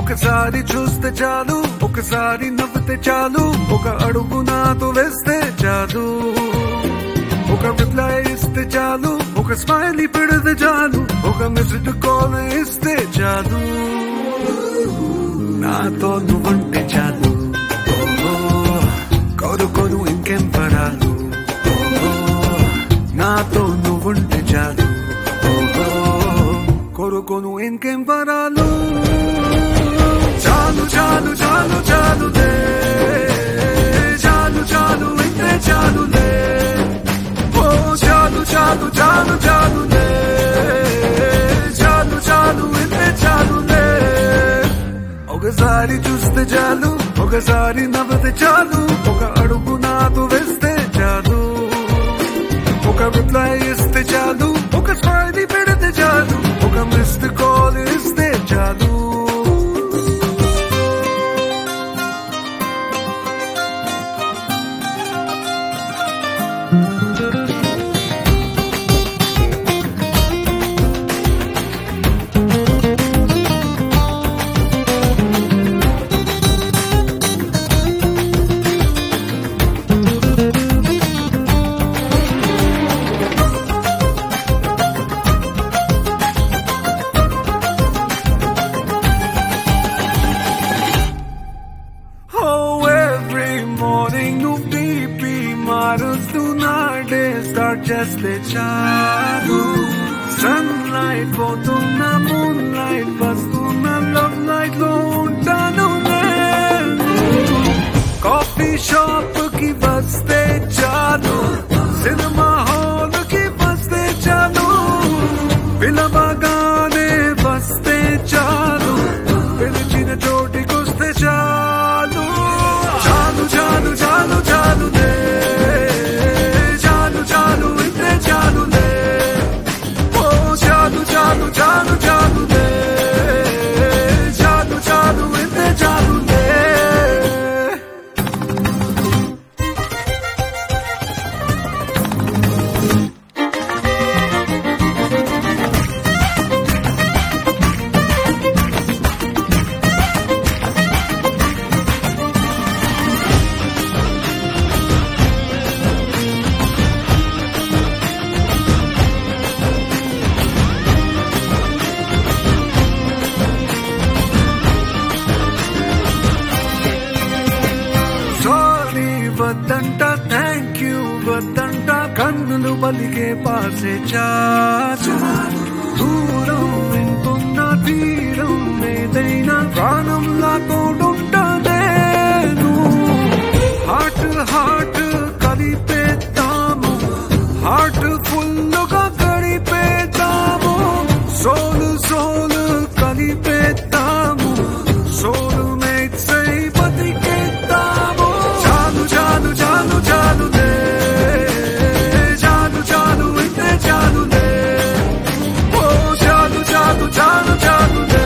ఒకసారి చూస్తే చాలు ఒకసారి నవ్వితే చాలు ఒక అడుగు నాతో వేస్తే చాలు ఒక రిప్లై ఇస్తే చాలు ఒక స్మైలీ పెడితే చాలు ఒక మిస్డ్ కాల్ ఇస్తే చాలు నాతో నువ్వుంటే చాలు ఓ, కోరుకోను ఇంకేం పడాలు ఓ, నాతో నువ్వుంటే చాలు ఓ, కోరుకోను ఇంకేం పడాలు చాలు చాలు చాలు చాలులే చాలు చాలు ఇంతే చాలులే ఓ చాలు చాలు చాలు చాలులే చాలు చాలు ఇంతే చాలులే ఒకసారి చూస్తే చాలు ఒకసారి నవ్వితే చాలు ఒక అడుగు నాతో వేస్తే చాలు ఒక రిప్లై ఇస్తే చాలు ఒక స్మైలీ పెడితే చాలు ఒక మిస్డ్ కాల్ ఇస్తే చాలు Oh, every morning నువ్వు బీపీ మారుస్తున్నాడే స్టార్ట్ చేస్తే చాలు సన్ లైట్ పోతున్న మూన్ లైట్ వస్తున్న లవ్ లైట్ లో ఉంటాను నేను కాఫీ షాప్ కి వస్తే చాలు సినిమా హాల్ కి వస్తే చాలు పిలవగానే వస్తే చాలు పిలిచిన చోటికొస్తే చాలు చాలు చాలు చాలు చాలులే చాలు చాలు ఇంతే చాలులే ఓ చాలు చాలు చాలు చాలులే చాలు చాలు ఇంతే చాలులే సారీ వద్దంట థ్యాంక్ యూ వద్దంట కన్నులు బలిగే పాసే చాచు దూరం ఎంతున్న తీరం ఏదైనా ప్రాణంలా తోడుంటా నేను హార్ట్ హార్ట్ కలిపేద్దాము హార్ట్ ఫుల్లుగా గడిపేద్దాము సోలు సోలు కలిపేద్దాము సోలు మేట్స్ అయి బతికేద్దాము చాలు చాలు చాలు చాలులే చాలు చాలు ఇంతే చాలులే ఓ చాలు చాలు చాలు చాలులే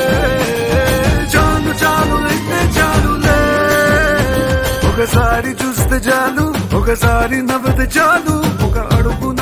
చాలు చాలు ఇంతే చాలులే ఒకసారి చూస్తే చాలు ఒకసారి నవ్వితే చాలు ఒక అడుగు